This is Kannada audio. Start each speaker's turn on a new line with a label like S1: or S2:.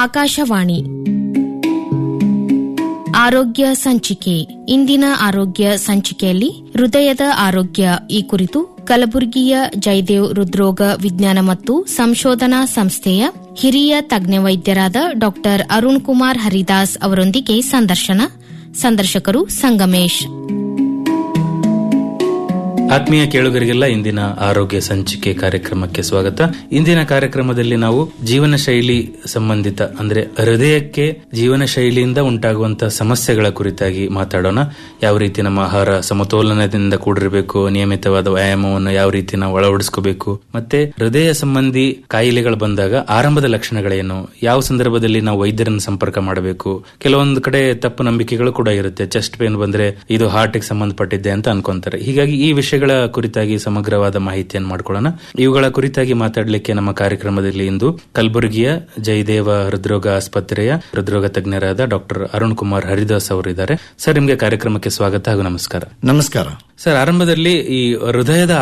S1: ಆಕಾಶವಾಣಿ ಆರೋಗ್ಯ ಸಂಚಿಕೆ ಇಂದಿನ ಆರೋಗ್ಯ ಸಂಚಿಕೆಯಲ್ಲಿ ಹೃದಯದ ಆರೋಗ್ಯ ಈ ಕುರಿತು ಕಲಬುರಗಿಯ ಜಯದೇವ್ ಹೃದ್ರೋಗ ವಿಜ್ಞಾನ ಮತ್ತು ಸಂಶೋಧನಾ ಸಂಸ್ಥೆಯ ಹಿರಿಯ ತಜ್ಞ ವೈದ್ಯರಾದ ಡಾ ಅರುಣ್ ಕುಮಾರ್ ಹರಿದಾಸ್ ಅವರೊಂದಿಗೆ ಸಂದರ್ಶನ ಸಂದರ್ಶಕರು ಸಂಗಮೇಶ್
S2: ಆತ್ಮೀಯ ಕೇಳುಗರಿಗೆಲ್ಲ ಇಂದಿನ ಆರೋಗ್ಯ ಸಂಚಿಕೆ ಕಾರ್ಯಕ್ರಮಕ್ಕೆ ಸ್ವಾಗತ ಇಂದಿನ ಕಾರ್ಯಕ್ರಮದಲ್ಲಿ ನಾವು ಜೀವನ ಶೈಲಿ ಸಂಬಂಧಿತ ಅಂದ್ರೆ ಹೃದಯಕ್ಕೆ ಜೀವನ ಶೈಲಿಯಿಂದ ಉಂಟಾಗುವಂತಹ ಸಮಸ್ಯೆಗಳ ಕುರಿತಾಗಿ ಮಾತಾಡೋಣ ಯಾವ ರೀತಿ ನಮ್ಮ ಆಹಾರ ಸಮತೋಲನದಿಂದ ಕೂಡಿರಬೇಕು ನಿಯಮಿತವಾದ ವ್ಯಾಯಾಮವನ್ನು ಯಾವ ರೀತಿ ನಾವು ಅಳವಡಿಸ್ಕೋಬೇಕು ಮತ್ತೆ ಹೃದಯ ಸಂಬಂಧಿ ಕಾಯಿಲೆಗಳು ಬಂದಾಗ ಆರಂಭದ ಲಕ್ಷಣಗಳೇನು ಯಾವ ಸಂದರ್ಭದಲ್ಲಿ ನಾವು ವೈದ್ಯರನ್ನು ಸಂಪರ್ಕ ಮಾಡಬೇಕು ಕೆಲವೊಂದು ಕಡೆ ತಪ್ಪು ನಂಬಿಕೆಗಳು ಕೂಡ ಇರುತ್ತೆ ಚೆಸ್ಟ್ ಪೇನ್ ಬಂದ್ರೆ ಇದು ಹಾರ್ಟ್ಗೆ ಸಂಬಂಧಪಟ್ಟಿದ್ದೆ ಅಂತ ಅನ್ಕೊಂತಾರೆ ಹೀಗಾಗಿ ಈ ವಿಷಯಗಳ ಕುರಿತಾಗಿ ಸಮಗ್ರವಾದ ಮಾಹಿತಿಯನ್ನು ಮಾಡ್ಕೊಳ್ಳೋಣ ಇವುಗಳ ಕುರಿತಾಗಿ ಮಾತಾಡಲಿಕ್ಕೆ ನಮ್ಮ ಕಾರ್ಯಕ್ರಮದಲ್ಲಿ ಇಂದು ಕಲಬುರಗಿಯ ಜಯದೇವ ಹೃದ್ರೋಗ ಆಸ್ಪತ್ರೆಯ ಹೃದ್ರೋಗ ತಜ್ಞರಾದ ಡಾಕ್ಟರ್ ಅರುಣ್ ಕುಮಾರ್ ಹರಿದಾಸ್ ಅವರು ಇದ್ದಾರೆ ಸರ್ ನಿಮಗೆ ಕಾರ್ಯಕ್ರಮಕ್ಕೆ ಸ್ವಾಗತ ಹಾಗೂ ನಮಸ್ಕಾರ
S3: ನಮಸ್ಕಾರ
S2: ಸರ್ ಆರಂಭದಲ್ಲಿ ಈ ಹೃದಯದ